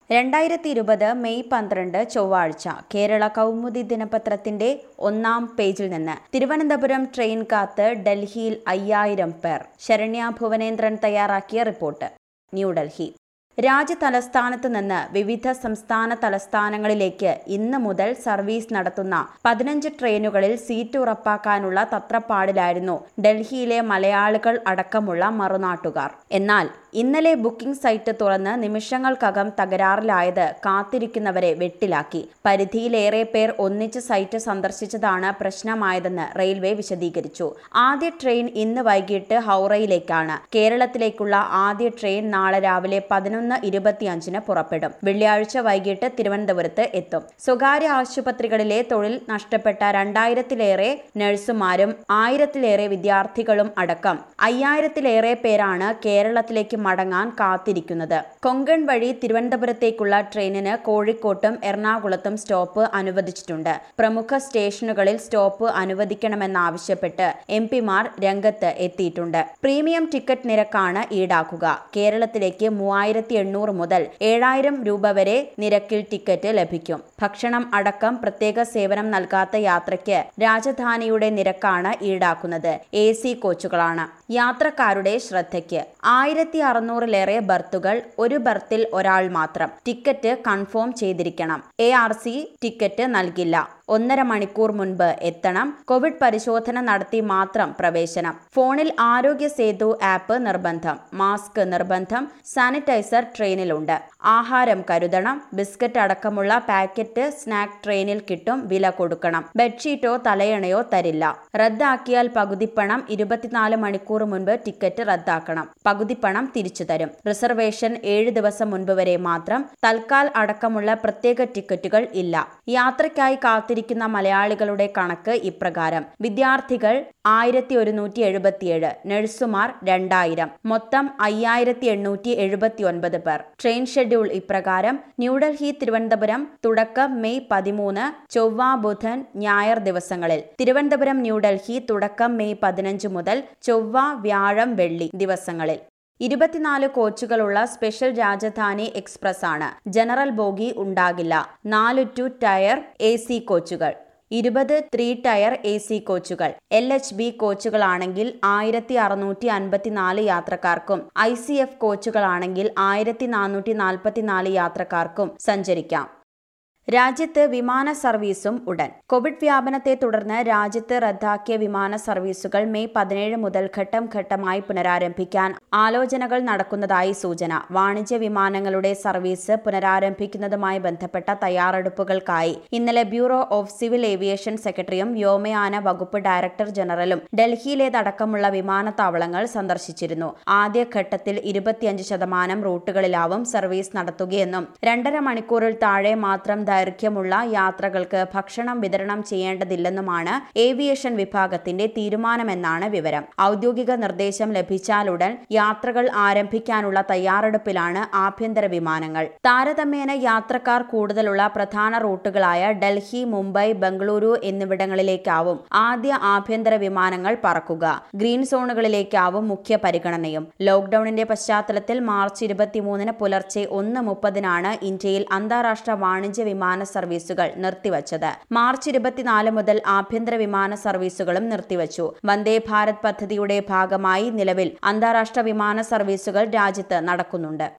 രണ്ടായിരത്തി ഇരുപത് മെയ് പന്ത്രണ്ട് ചൊവ്വാഴ്ച കേരള കൗമുദി ദിനപത്രത്തിന്റെ ഒന്നാം പേജിൽ നിന്ന് തിരുവനന്തപുരം ട്രെയിൻ കാത്ത് ഡൽഹിയിൽ അയ്യായിരം പേർ ശരണ്യ ഭുവനേന്ദ്രൻ തയ്യാറാക്കിയ റിപ്പോർട്ട് ന്യൂഡൽഹി രാജ്യ തലസ്ഥാനത്ത് നിന്ന് വിവിധ സംസ്ഥാന തലസ്ഥാനങ്ങളിലേക്ക് ഇന്ന് മുതൽ സർവീസ് നടത്തുന്ന പതിനഞ്ച് ട്രെയിനുകളിൽ സീറ്റ് ഉറപ്പാക്കാനുള്ള തത്രപ്പാടിലായിരുന്നു ഡൽഹിയിലെ മലയാളികൾ അടക്കമുള്ള മറുനാട്ടുകാർ എന്നാൽ ഇന്നലെ ബുക്കിംഗ് സൈറ്റ് തുറന്ന് നിമിഷങ്ങൾക്കകം തകരാറിലായത് കാത്തിരിക്കുന്നവരെ വെട്ടിലാക്കി പരിധിയിലേറെ പേർ ഒന്നിച്ച് സൈറ്റ് സന്ദർശിച്ചതാണ് പ്രശ്നമായതെന്ന് റെയിൽവേ വിശദീകരിച്ചു ആദ്യ ട്രെയിൻ ഇന്ന് വൈകിട്ട് ഹൗറയിലേക്കാണ് കേരളത്തിലേക്കുള്ള ആദ്യ ട്രെയിൻ നാളെ രാവിലെ പതിനൊന്ന് ഇരുപത്തിയഞ്ചിന് പുറപ്പെടും വെള്ളിയാഴ്ച വൈകിട്ട് തിരുവനന്തപുരത്ത് എത്തും സ്വകാര്യ ആശുപത്രികളിലെ തൊഴിൽ നഷ്ടപ്പെട്ട രണ്ടായിരത്തിലേറെ നഴ്സുമാരും ആയിരത്തിലേറെ വിദ്യാർത്ഥികളും അടക്കം അയ്യായിരത്തിലേറെ പേരാണ് കേരളത്തിലേക്ക് മടങ്ങാൻ കാത്തിരിക്കുന്നത് കൊങ്കൺ വഴി തിരുവനന്തപുരത്തേക്കുള്ള ട്രെയിനിന് കോഴിക്കോട്ടും എറണാകുളത്തും സ്റ്റോപ്പ് അനുവദിച്ചിട്ടുണ്ട് പ്രമുഖ സ്റ്റേഷനുകളിൽ സ്റ്റോപ്പ് അനുവദിക്കണമെന്നാവശ്യപ്പെട്ട് എം പിമാർ രംഗത്ത് എത്തിയിട്ടുണ്ട് പ്രീമിയം ടിക്കറ്റ് നിരക്കാണ് ഈടാക്കുക കേരളത്തിലേക്ക് മൂവായിരത്തി എണ്ണൂറ് മുതൽ ഏഴായിരം രൂപ വരെ നിരക്കിൽ ടിക്കറ്റ് ലഭിക്കും ഭക്ഷണം അടക്കം പ്രത്യേക സേവനം നൽകാത്ത യാത്രയ്ക്ക് രാജധാനിയുടെ നിരക്കാണ് ഈടാക്കുന്നത് എ സി കോച്ചുകളാണ് യാത്രക്കാരുടെ ശ്രദ്ധയ്ക്ക് ആയിരത്തി അറുന്നൂറിലേറെ ബർത്തുകൾ ഒരു ബർത്തിൽ ഒരാൾ മാത്രം ടിക്കറ്റ് കൺഫേം ചെയ്തിരിക്കണം എ ആർ സി ടിക്കറ്റ് നൽകില്ല ഒന്നര മണിക്കൂർ മുൻപ് എത്തണം കോവിഡ് പരിശോധന നടത്തി മാത്രം പ്രവേശനം ഫോണിൽ ആരോഗ്യ സേതു ആപ്പ് നിർബന്ധം മാസ്ക് നിർബന്ധം സാനിറ്റൈസർ ട്രെയിനിലുണ്ട് ആഹാരം കരുതണം ബിസ്ക്കറ്റ് അടക്കമുള്ള പാക്കറ്റ് സ്നാക്ക് ട്രെയിനിൽ കിട്ടും വില കൊടുക്കണം ബെഡ്ഷീറ്റോ തലയണയോ തരില്ല റദ്ദാക്കിയാൽ പകുതിപ്പണം ഇരുപത്തിനാല് മണിക്കൂർ മുൻപ് ടിക്കറ്റ് റദ്ദാക്കണം പകുതിപ്പണം തിരിച്ചു തരും റിസർവേഷൻ ഏഴ് ദിവസം മുൻപ് വരെ മാത്രം തൽക്കാൽ അടക്കമുള്ള പ്രത്യേക ടിക്കറ്റുകൾ ഇല്ല യാത്രയ്ക്കായി കാത്തിരിക്കുന്ന മലയാളികളുടെ കണക്ക് ഇപ്രകാരം വിദ്യാർത്ഥികൾ ആയിരത്തി ഒരുന്നൂറ്റി എഴുപത്തിയേഴ് നഴ്സുമാർ രണ്ടായിരം മൊത്തം അയ്യായിരത്തി എണ്ണൂറ്റി എഴുപത്തി ഒൻപത് പേർ ട്രെയിൻ ഷെഡ്യൂൾ ഇപ്രകാരം ന്യൂഡൽഹി തിരുവനന്തപുരം തുടക്കം മെയ് പതിമൂന്ന് ചൊവ്വ ബുധൻ ഞായർ ദിവസങ്ങളിൽ തിരുവനന്തപുരം ന്യൂഡൽഹി തുടക്കം മെയ് പതിനഞ്ച് മുതൽ ചൊവ്വ വ്യാഴം വെള്ളി ദിവസങ്ങളിൽ ഇരുപത്തിനാല് കോച്ചുകളുള്ള സ്പെഷ്യൽ രാജധാനി എക്സ്പ്രസ് ആണ് ജനറൽ ബോഗി ഉണ്ടാകില്ല നാല് ടു ടയർ എ സി കോച്ചുകൾ ഇരുപത് ത്രീ ടയർ എ സി കോച്ചുകൾ എൽ എച്ച് ബി കോച്ചുകളാണെങ്കിൽ ആയിരത്തി അറുന്നൂറ്റി അൻപത്തിനാല് യാത്രക്കാർക്കും ഐ സി എഫ് കോച്ചുകളാണെങ്കിൽ ആയിരത്തി നാനൂറ്റി നാൽപ്പത്തിനാല് യാത്രക്കാർക്കും സഞ്ചരിക്കാം രാജ്യത്ത് വിമാന സർവീസും ഉടൻ കോവിഡ് വ്യാപനത്തെ തുടർന്ന് രാജ്യത്ത് റദ്ദാക്കിയ വിമാന സർവീസുകൾ മെയ് പതിനേഴ് മുതൽ ഘട്ടം ഘട്ടമായി പുനരാരംഭിക്കാൻ ആലോചനകൾ നടക്കുന്നതായി സൂചന വാണിജ്യ വിമാനങ്ങളുടെ സർവീസ് പുനരാരംഭിക്കുന്നതുമായി ബന്ധപ്പെട്ട തയ്യാറെടുപ്പുകൾക്കായി ഇന്നലെ ബ്യൂറോ ഓഫ് സിവിൽ ഏവിയേഷൻ സെക്രട്ടറിയും വ്യോമയാന വകുപ്പ് ഡയറക്ടർ ജനറലും ഡൽഹിയിലേതടക്കമുള്ള വിമാനത്താവളങ്ങൾ സന്ദർശിച്ചിരുന്നു ആദ്യഘട്ടത്തിൽ ഇരുപത്തിയഞ്ച് ശതമാനം റൂട്ടുകളിലാവും സർവീസ് നടത്തുകയെന്നും രണ്ടര മണിക്കൂറിൽ താഴെ മാത്രം ദൈർഘ്യമുള്ള യാത്രകൾക്ക് ഭക്ഷണം വിതരണം ചെയ്യേണ്ടതില്ലെന്നുമാണ് ഏവിയേഷൻ വിഭാഗത്തിന്റെ തീരുമാനമെന്നാണ് വിവരം ഔദ്യോഗിക നിർദ്ദേശം ലഭിച്ചാലുടൻ യാത്രകൾ ആരംഭിക്കാനുള്ള തയ്യാറെടുപ്പിലാണ് ആഭ്യന്തര വിമാനങ്ങൾ താരതമ്യേന യാത്രക്കാർ കൂടുതലുള്ള പ്രധാന റൂട്ടുകളായ ഡൽഹി മുംബൈ ബംഗളൂരു എന്നിവിടങ്ങളിലേക്കാവും ആദ്യ ആഭ്യന്തര വിമാനങ്ങൾ പറക്കുക ഗ്രീൻ സോണുകളിലേക്കാവും മുഖ്യ പരിഗണനയും ലോക്ഡൌണിന്റെ പശ്ചാത്തലത്തിൽ മാർച്ച് ഇരുപത്തിമൂന്നിന് പുലർച്ചെ ഒന്ന് മുപ്പതിനാണ് ഇന്ത്യയിൽ അന്താരാഷ്ട്ര വാണിജ്യ വിമാന സർവീസുകൾ നിർത്തിവച്ചത് മാർച്ച് ഇരുപത്തിനാല് മുതൽ ആഭ്യന്തര വിമാന സർവീസുകളും നിർത്തിവച്ചു വന്ദേ ഭാരത് പദ്ധതിയുടെ ഭാഗമായി നിലവിൽ അന്താരാഷ്ട്ര വിമാന സർവീസുകൾ രാജ്യത്ത് നടക്കുന്നുണ്ട്